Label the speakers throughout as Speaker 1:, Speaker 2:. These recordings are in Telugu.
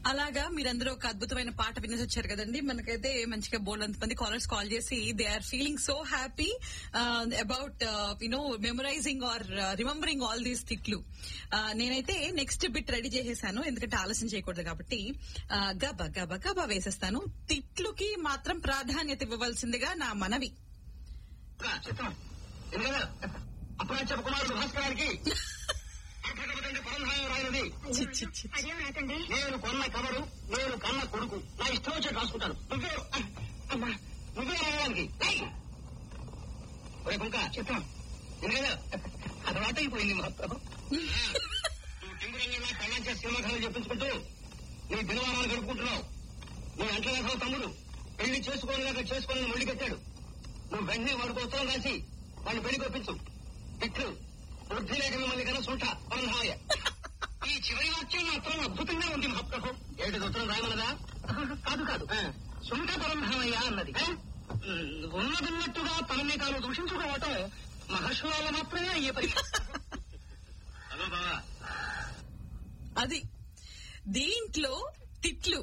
Speaker 1: అలాగా మీరందరూ ఒక అద్భుతమైన పాట వినేసి వచ్చారు కదండి మనకైతే మంచిగా బోల్ మంది కాలర్స్ కాల్ చేసి they are feeling so happy about you know memorising or remembering all these తిట్లు Uh, నేనైతే నెక్స్ట్ బిట్ రెడీ చేసేసాను ఎందుకంటే ఆలస్యం చేయకూడదు కాబట్టి uh, గబ గబ గబ వేసేస్తాను తిట్లుకి మాత్రం ప్రాధాన్యత ఇవ్వవలసిందిగా నా మనవి
Speaker 2: చిత్తం ఎందుకన్నా అపరాచ కుమారుడు భాస్కరానికి అర్ధకపతండి పరంధాయం రాయినది
Speaker 1: చి, చి, చి.
Speaker 3: అదేం రాకండి
Speaker 2: నేను కొన్న కవరు నేను కన్న కొడుకు నా ఇష్టం వచ్చి రాసుకుంటాను నువ్వే అమ్మా నువ్వే రాయడానికి ఒరే కుంక చిత్తం ఎందుకన్నా అలవాటు అయిపోయింది మొత్తం నువ్వు టింగురంగా కళ్ళం చేసి సినిమా కథలు చెప్పించుకుంటూ నీ దినవారాలు గడుపుకుంటున్నావు నీ అంట్ల లేఖల తమ్ముడు పెళ్లి చేసుకోలేక చేసుకోవాలని మొండి కట్టాడు నువ్వు వెంటనే వాడికి ఉత్తరం రాసి వాడిని పెళ్లి కొప్పించు ఇట్లు వృద్ధి లేక మిమ్మల్ని కన్నా సుంట పరంధాయ ఈ చివరి వాక్యం మాత్రం అద్భుతంగా ఉంది మహాప్రభు ఏడు ఉత్తరం రాయమన్నదా కాదు కాదు సుంట పరంధామయ్య అన్నది ఆ? ఉమ్, ఉన్నదున్నట్టుగా తనని తాను దూషించుకోవటం మహర్షుల వల్ల మాత్రమే అయ్యే పని హలో బావా
Speaker 1: అది దీంట్లో తిట్లు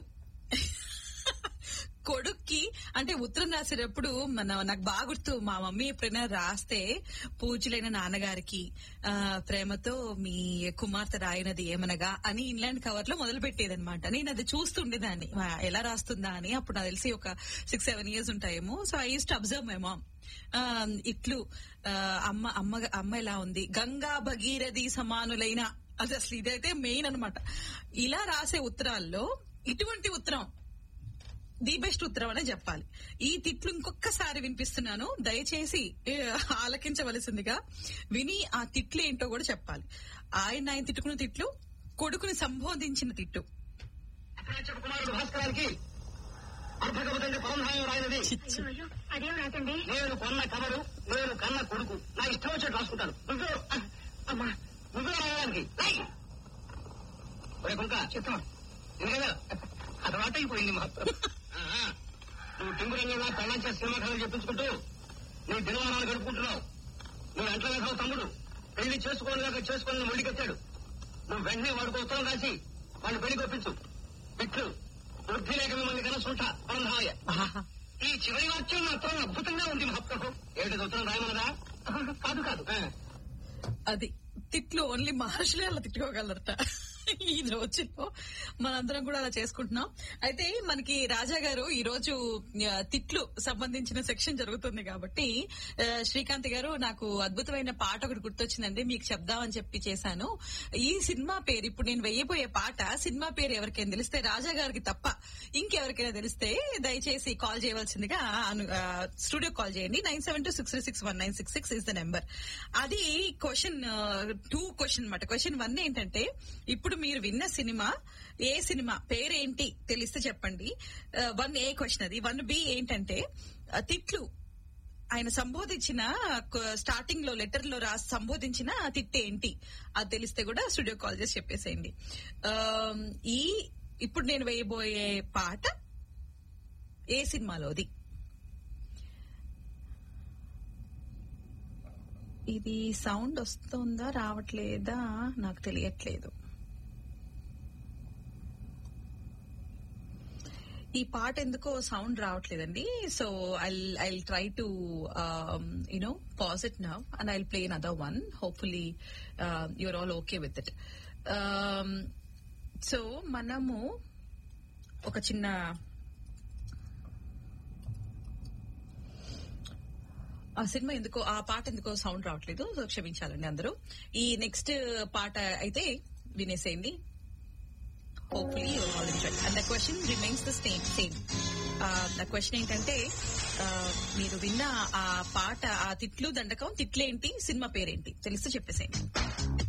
Speaker 1: కొడుక్కి అంటే ఉత్తరం రాసేటప్పుడు మన నాకు బాగా గుర్తు మా మమ్మీ ఎప్పుడైనా రాస్తే పూజలైన నాన్నగారికి ఆ, ప్రేమతో మీ కుమార్తె రాయినది ఏమనగా అని ఇన్లాండ్ కవర్ లో మొదలు పెట్టేదన్నమాట నేను అది చూస్తుండేదాన్ని ఆ, ఎలా రాస్తుందా అని అప్పుడు నాకు తెలిసి ఒక సిక్స్ సెవెన్ ఇయర్స్ ఉంటాయేమో so I use to observe my mom ఇట్లు ఆ, అమ్మ అమ్మ అమ్మ ఎలా ఉంది గంగా భగీరథి సమానులైన అది అసలు ఇదైతే మెయిన్ అన్నమాట ఇలా రాసే ఉత్తరాల్లో ఇటువంటి ఉత్తరం ది బెస్ట్ ఉత్తరం అనే చెప్పాలి ఈ తిట్లు ఇంకొకసారి వినిపిస్తున్నాను దయచేసి ఏ, ఆలకించవలసిందిగా విని ఆ తిట్లు ఏంటో కూడా చెప్పాలి ఆయన ఆయన తిట్టుకున్న తిట్లు కొడుకుని సంబోధించిన తిట్టు
Speaker 2: అపరాచ కుమారుడు భాస్కరానికి అర్ధకపతండి పరంధాయం రాయినది
Speaker 3: అయ్యో అయ్యో అదేం రాకండి
Speaker 2: నేను కొన్న కవరు నేను కన్న కొడుకు నా ఇష్టం వచ్చి రాసుకుంటాను నువ్వే అమ్మా నువ్వే రాయడానికి ఒరే కుంక చిత్తం ఎందుకన్నా అలవాటు అయిపోయింది మాత్రం నువ్వు టింగురంగా కళ్ళం చేసి సినిమా కథలు చెప్పించుకుంటూ నీ దినవారాలు గడుపుకుంటున్నావు నువ్వు అంట్ల లేఖల తమ్ముడు పెళ్లి చేసుకోలేక చేసుకోవాలని మొండి కట్టాడు నువ్వు వెంటనే వాడికి ఉత్తరం రాసి వాడిని పెళ్లి కొప్పించు ఇట్లు వృద్ధి లేక మిమ్మల్ని కన్నా సుంట పరంధాయ
Speaker 1: ఆహా.
Speaker 2: ఈ చివరి వాక్యం మాత్రం అద్భుతంగా ఉంది మహాప్రభు ఏమిటి ఉత్తరం రాయమన్నదా కాదు కాదు
Speaker 1: అది తిట్లు ఓన్లీ మహర్షులే అలా తిట్టుకోగలరట ఈ రోజుల్లో మనందరం కూడా అలా చేసుకుంటున్నాం అయితే మనకి రాజా గారు ఈ రోజు ఆ, తిట్లు సంబంధించిన సెక్షన్ జరుగుతుంది కాబట్టి ఆ, శ్రీకాంత్ గారు నాకు అద్భుతమైన పాట ఒకటి గుర్తొచ్చిందండి మీకు చెప్దామని చెప్పి చేశాను ఈ సినిమా పేరు ఇప్పుడు నేను వెయ్యబోయే పాట సినిమా పేరు ఎవరికైనా తెలిస్తే రాజా గారికి తప్ప ఇంకెవరికైనా తెలిస్తే దయచేసి కాల్ చేయవలసిందిగా అను- ఆ, స్టూడియో కాల్ చేయండి nine seven two six six one nine six six is the number అది క్వశ్చన్ టూ క్వశ్చన్ అనమాట క్వశ్చన్ వన్ ఏంటంటే ఇప్పుడు మీరు విన్న సినిమా ఏ సినిమా పేరేంటి తెలిస్తే చెప్పండి వన్ ఏ క్వశ్చన్ అది వన్ బి ఏంటంటే ఆ, తిట్లు ఆయన సంబోధించిన స్టార్టింగ్ లో లెటర్ లో రాసి సంబోధించిన తిట్టు ఏంటి అది తెలిస్తే కూడా స్టూడియో కాల్ చేసి చెప్పేసేయండి ఆ, ఈ ఇప్పుడు నేను వేయబోయే పాట ఏ సినిమాలోది ఇది సౌండ్ వస్తుందా రావట్లేదా నాకు తెలియట్లేదు ఈ పాట ఎందుకో సౌండ్ రావట్లేదండి so I I try to you know pause it now and I play another one hopefully you're all okay with it so మనము ఒక చిన్న ఆ సినిమా ఎందుకో ఆ పాట ఎందుకో సౌండ్ రావట్లేదు సో క్షమించాలండి అందరూ ఈ నెక్స్ట్ పాట అయితే వినేసేయండి hopefully you're all enjoy and the question remains the same same the question ఏంటంటే uh, మీరు విన్న ఆ పాట ఆ తిట్లు దండకం తిట్లేంటి సినిమా పేరేంటి తెలిస్తే చెప్పేసేయండి